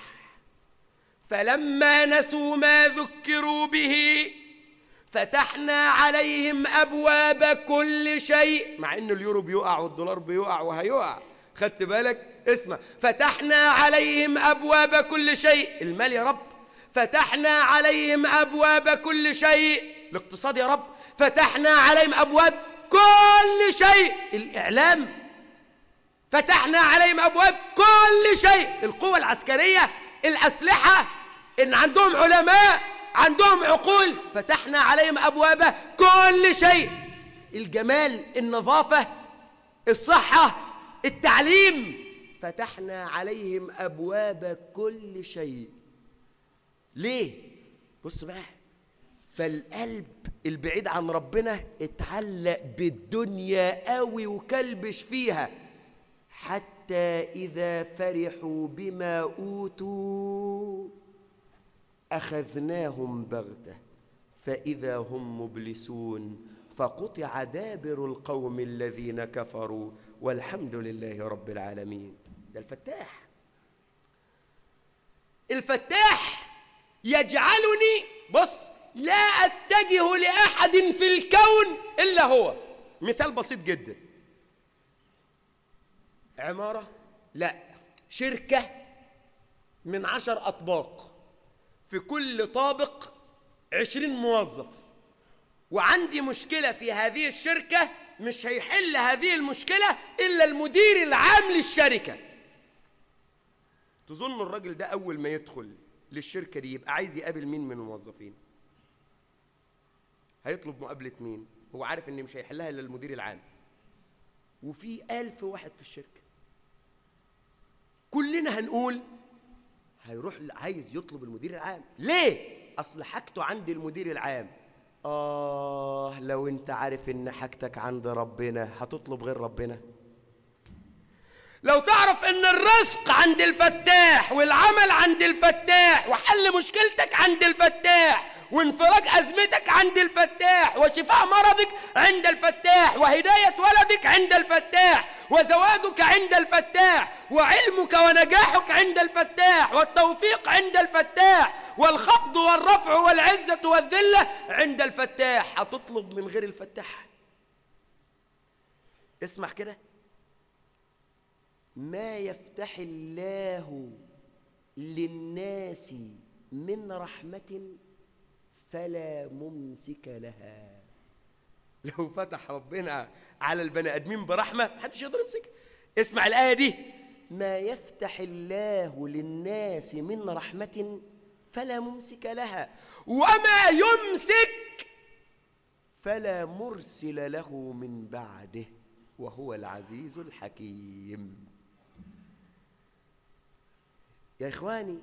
فلما نسوا ما ذكروا به فتحنا عليهم ابواب كل شيء مع ان اليورو بيقع والدولار بيقع وهيقع خدت بالك اسمع فتحنا عليهم ابواب كل شيء المال يا رب فتحنا عليهم ابواب كل شيء الاقتصاد يا رب فتحنا عليهم ابواب كل شيء الاعلام فتحنا عليهم ابواب كل شيء القوه العسكريه الاسلحه ان عندهم علماء عندهم عقول فتحنا عليهم ابواب كل شيء الجمال النظافه الصحه التعليم فتحنا عليهم أبواب كل شيء ليه؟ بص بقى فالقلب البعيد عن ربنا اتعلق بالدنيا قوي وكلبش فيها حتى إذا فرحوا بما أوتوا أخذناهم بغتة فإذا هم مبلسون فقطع دابر القوم الذين كفروا والحمد لله رب العالمين ده الفتاح الفتاح يجعلني بص لا اتجه لاحد في الكون الا هو مثال بسيط جدا عماره لا شركه من عشر اطباق في كل طابق عشرين موظف وعندي مشكله في هذه الشركه مش هيحل هذه المشكلة إلا المدير العام للشركة تظن الراجل ده أول ما يدخل للشركة دي يبقى عايز يقابل مين من الموظفين هيطلب مقابلة مين هو عارف إن مش هيحلها إلا المدير العام وفي ألف واحد في الشركة كلنا هنقول هيروح عايز يطلب المدير العام ليه أصل حاجته عند المدير العام آه لو أنت عارف إن حاجتك عند ربنا هتطلب غير ربنا لو تعرف إن الرزق عند الفتاح والعمل عند الفتاح وحل مشكلتك عند الفتاح وانفراج أزمتك عند الفتاح وشفاء مرضك عند الفتاح وهداية ولدك عند الفتاح وزواجك عند الفتاح وعلمك ونجاحك عند الفتاح والتوفيق عند الفتاح والخفض والرفع والعزة والذلة عند الفتاح هتطلب من غير الفتاح اسمع كده ما يفتح الله للناس من رحمة فلا ممسك لها لو فتح ربنا على البني ادمين برحمه محدش يقدر يمسكها اسمع الايه دي ما يفتح الله للناس من رحمه فلا ممسك لها وما يمسك فلا مرسل له من بعده وهو العزيز الحكيم يا إخواني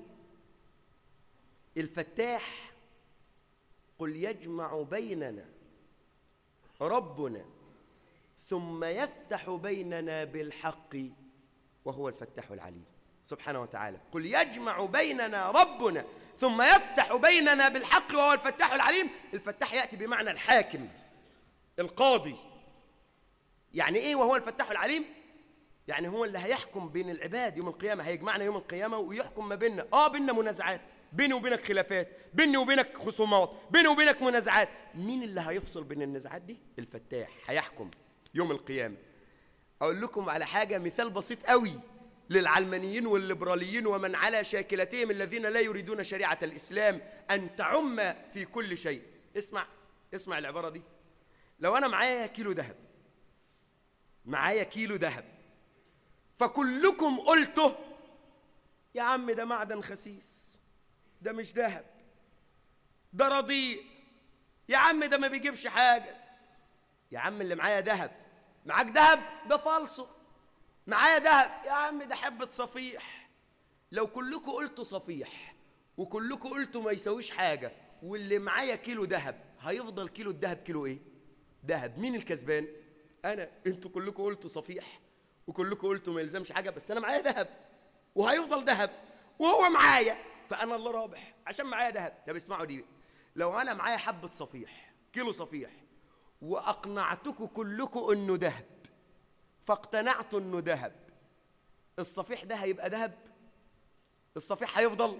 الفتاح قل يجمع بيننا ربنا ثم يفتح بيننا بالحق وهو الفتاح العليم سبحانه وتعالى قل يجمع بيننا ربنا ثم يفتح بيننا بالحق وهو الفتاح العليم الفتاح يأتي بمعنى الحاكم القاضي يعني ايه وهو الفتاح العليم يعني هو اللي هيحكم بين العباد يوم القيامة هيجمعنا يوم القيامة ويحكم ما بيننا اه بيننا منازعات بيني وبينك خلافات بيني وبينك خصومات بيني وبينك منازعات مين اللي هيفصل بين النزاعات دي الفتاح هيحكم يوم القيامة اقول لكم على حاجة مثال بسيط قوي للعلمانيين والليبراليين ومن على شاكلتهم الذين لا يريدون شريعة الإسلام أن تعم في كل شيء اسمع اسمع العبارة دي لو أنا معايا كيلو ذهب معايا كيلو ذهب فكلكم قلته يا عم ده معدن خسيس ده مش ذهب ده رديء يا عم ده ما بيجيبش حاجة يا عم اللي معايا ذهب معاك ذهب ده فالصو معايا ذهب يا عم ده حبة صفيح لو كلكم قلتوا صفيح وكلكم قلتوا ما يسويش حاجة واللي معايا كيلو ذهب هيفضل كيلو الذهب كيلو ايه ذهب مين الكسبان انا انتوا كلكم قلتوا صفيح وكلكم قلتوا ما يلزمش حاجه بس انا معايا ذهب وهيفضل ذهب وهو معايا فانا اللي رابح عشان معايا ذهب طب اسمعوا دي لو انا معايا حبه صفيح كيلو صفيح واقنعتكم كلكم انه ذهب فاقتنعتوا انه ذهب الصفيح ده هيبقى ذهب الصفيح هيفضل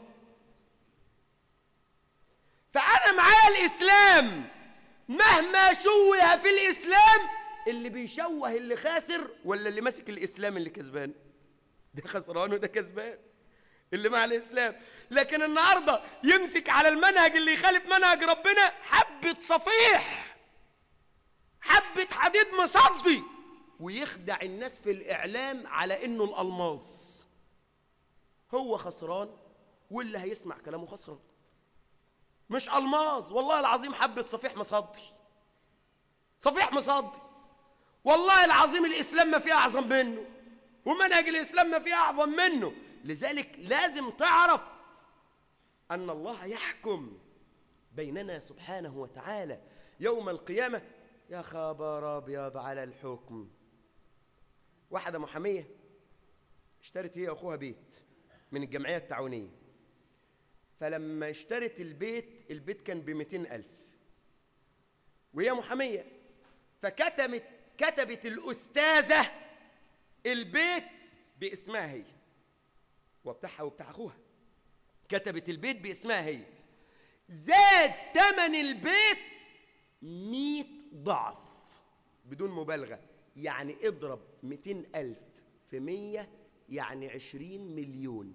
فانا معايا الاسلام مهما شوه في الاسلام اللي بيشوه اللي خاسر ولا اللي ماسك الاسلام اللي كسبان ده خسران وده كسبان اللي مع الاسلام لكن النهارده يمسك على المنهج اللي يخالف منهج ربنا حبه صفيح حبه حديد مصدي ويخدع الناس في الاعلام على انه الالماس هو خسران واللي هيسمع كلامه خسران مش الماظ والله العظيم حبه صفيح مصدي صفيح مصدي والله العظيم الاسلام ما فيه اعظم منه ومنهج الاسلام ما فيه اعظم منه لذلك لازم تعرف ان الله يحكم بيننا سبحانه وتعالى يوم القيامه يا خبر ابيض على الحكم واحده محاميه اشترت هي واخوها بيت من الجمعيه التعاونيه فلما اشترت البيت البيت كان ب ألف وهي محاميه فكتبت كتبت الأستاذة البيت باسمها هي وبتاعها وبتاع أخوها كتبت البيت باسمها هي زاد ثمن البيت مئة ضعف بدون مبالغة يعني اضرب مئتين ألف في مية يعني عشرين مليون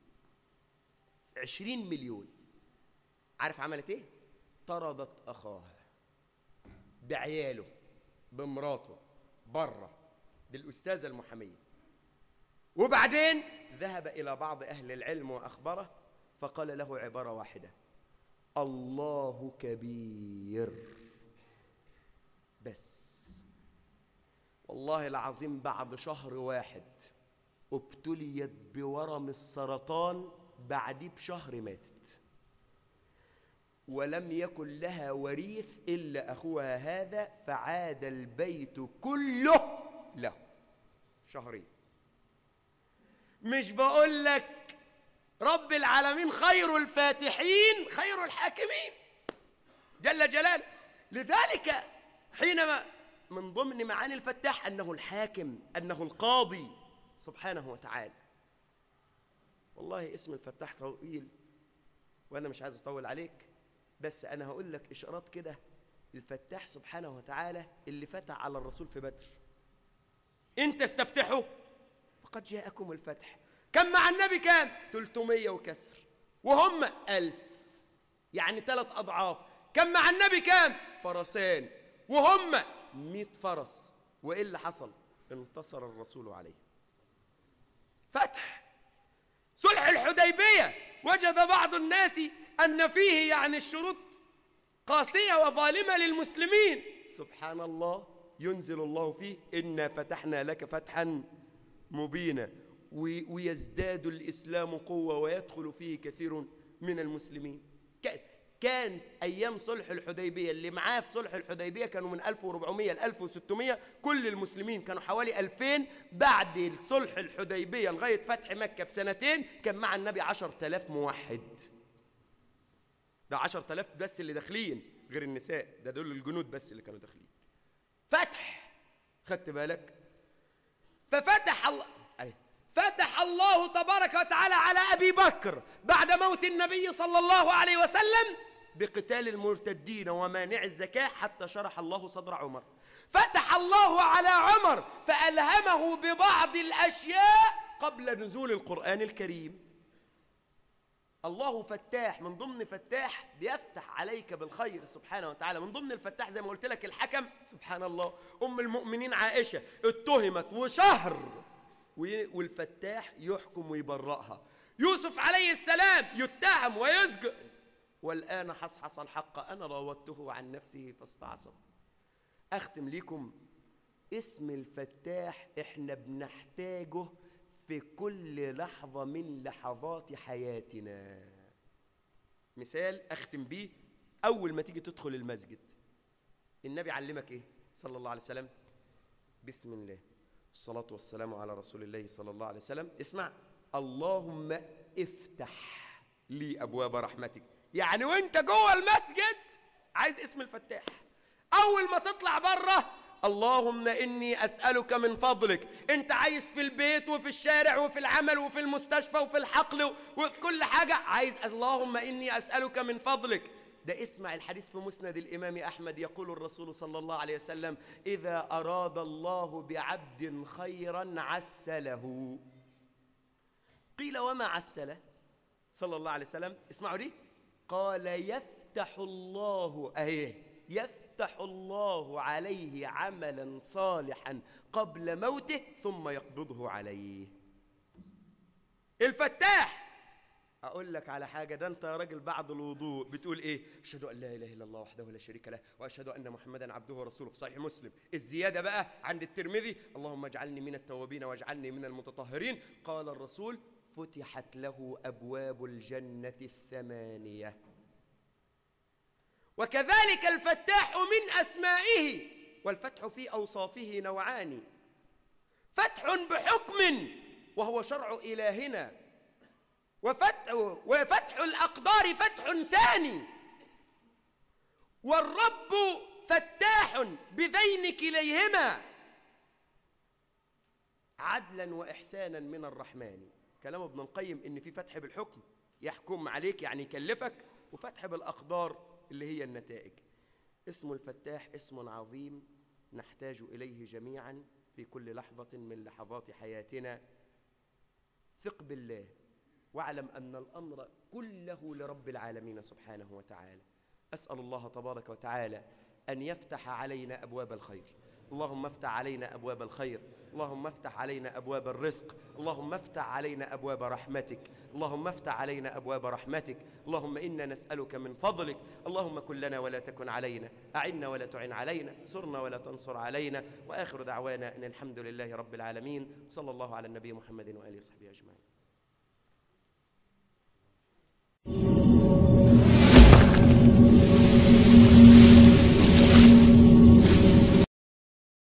عشرين مليون عارف عملت ايه؟ طردت أخاها بعياله بمراته بره دي الأستاذة المحامية وبعدين ذهب إلى بعض أهل العلم وأخبره فقال له عبارة واحدة الله كبير بس والله العظيم بعد شهر واحد ابتليت بورم السرطان بعديه بشهر ماتت ولم يكن لها وريث إلا أخوها هذا فعاد البيت كله له شهرين مش بقول لك رب العالمين خير الفاتحين خير الحاكمين جل جلاله لذلك حينما من ضمن معاني الفتاح أنه الحاكم أنه القاضي سبحانه وتعالى والله اسم الفتاح طويل وأنا مش عايز أطول عليك بس أنا هقول لك إشارات كده الفتاح سبحانه وتعالى اللي فتح على الرسول في بدر انت استفتحوا فقد جاءكم الفتح كم مع النبي كام 300 وكسر وهم ألف يعني ثلاث أضعاف كم مع النبي كام فرسان وهم 100 فرس وإيه اللي حصل انتصر الرسول عليه فتح صلح الحديبية وجد بعض الناس أن فيه يعني الشروط قاسية وظالمة للمسلمين سبحان الله ينزل الله فيه إنا فتحنا لك فتحا مبينا وي- ويزداد الإسلام قوة ويدخل فيه كثير من المسلمين كان كان أيام صلح الحديبية اللي معاه في صلح الحديبية كانوا من 1400 ل 1600 كل المسلمين كانوا حوالي 2000 بعد صلح الحديبية لغاية فتح مكة في سنتين كان مع النبي 10000 موحد ده 10000 بس اللي داخلين غير النساء ده دول الجنود بس اللي كانوا داخلين فتح خدت بالك ففتح الله أي. فتح الله تبارك وتعالى على ابي بكر بعد موت النبي صلى الله عليه وسلم بقتال المرتدين ومانع الزكاه حتى شرح الله صدر عمر فتح الله على عمر فالهمه ببعض الاشياء قبل نزول القران الكريم الله فتاح من ضمن فتاح بيفتح عليك بالخير سبحانه وتعالى من ضمن الفتاح زي ما قلت لك الحكم سبحان الله ام المؤمنين عائشه اتهمت وشهر وي- والفتاح يحكم ويبرأها يوسف عليه السلام يتهم ويسجن والآن حصحص الحق أنا راودته عن نفسه فاستعصم أختم لكم اسم الفتاح احنا بنحتاجه في كل لحظة من لحظات حياتنا مثال أختم بيه أول ما تيجي تدخل المسجد النبي علمك إيه صلى الله عليه وسلم بسم الله الصلاة والسلام على رسول الله صلى الله عليه وسلم اسمع اللهم افتح لي أبواب رحمتك يعني وانت جوه المسجد عايز اسم الفتاح أول ما تطلع بره اللهم إني أسألك من فضلك أنت عايز في البيت وفي الشارع وفي العمل وفي المستشفى وفي الحقل وفي كل حاجة عايز اللهم إني أسألك من فضلك ده اسمع الحديث في مسند الإمام أحمد يقول الرسول صلى الله عليه وسلم إذا أراد الله بعبد خيرا عسله قيل وما عسله صلى الله عليه وسلم اسمعوا دي قال يفتح الله أهي يفتح الله عليه عملا صالحا قبل موته ثم يقبضه عليه الفتاح اقول لك على حاجه ده انت يا راجل بعد الوضوء بتقول ايه اشهد ان لا اله الا الله وحده لا شريك له واشهد ان محمدا عبده ورسوله في صحيح مسلم الزياده بقى عند الترمذي اللهم اجعلني من التوابين واجعلني من المتطهرين قال الرسول فتحت له ابواب الجنه الثمانيه وكذلك الفتاح من اسمائه والفتح في اوصافه نوعان فتح بحكم وهو شرع الهنا وفتح وفتح الأقدار فتح ثاني والرب فتاح بذين كليهما عدلا وإحسانا من الرحمن كلام ابن القيم إن في فتح بالحكم يحكم عليك يعني يكلفك وفتح بالأقدار اللي هي النتائج اسم الفتاح اسم عظيم نحتاج إليه جميعا في كل لحظة من لحظات حياتنا ثق بالله واعلم أن الأمر كله لرب العالمين سبحانه وتعالى أسأل الله تبارك وتعالى أن يفتح علينا أبواب الخير اللهم افتح علينا أبواب الخير اللهم افتح علينا أبواب الرزق اللهم افتح علينا أبواب رحمتك اللهم افتح علينا أبواب رحمتك اللهم إنا نسألك من فضلك اللهم كن لنا ولا تكن علينا أعنا ولا تعن علينا سرنا ولا تنصر علينا وآخر دعوانا أن الحمد لله رب العالمين صلى الله على النبي محمد وآله وصحبه أجمعين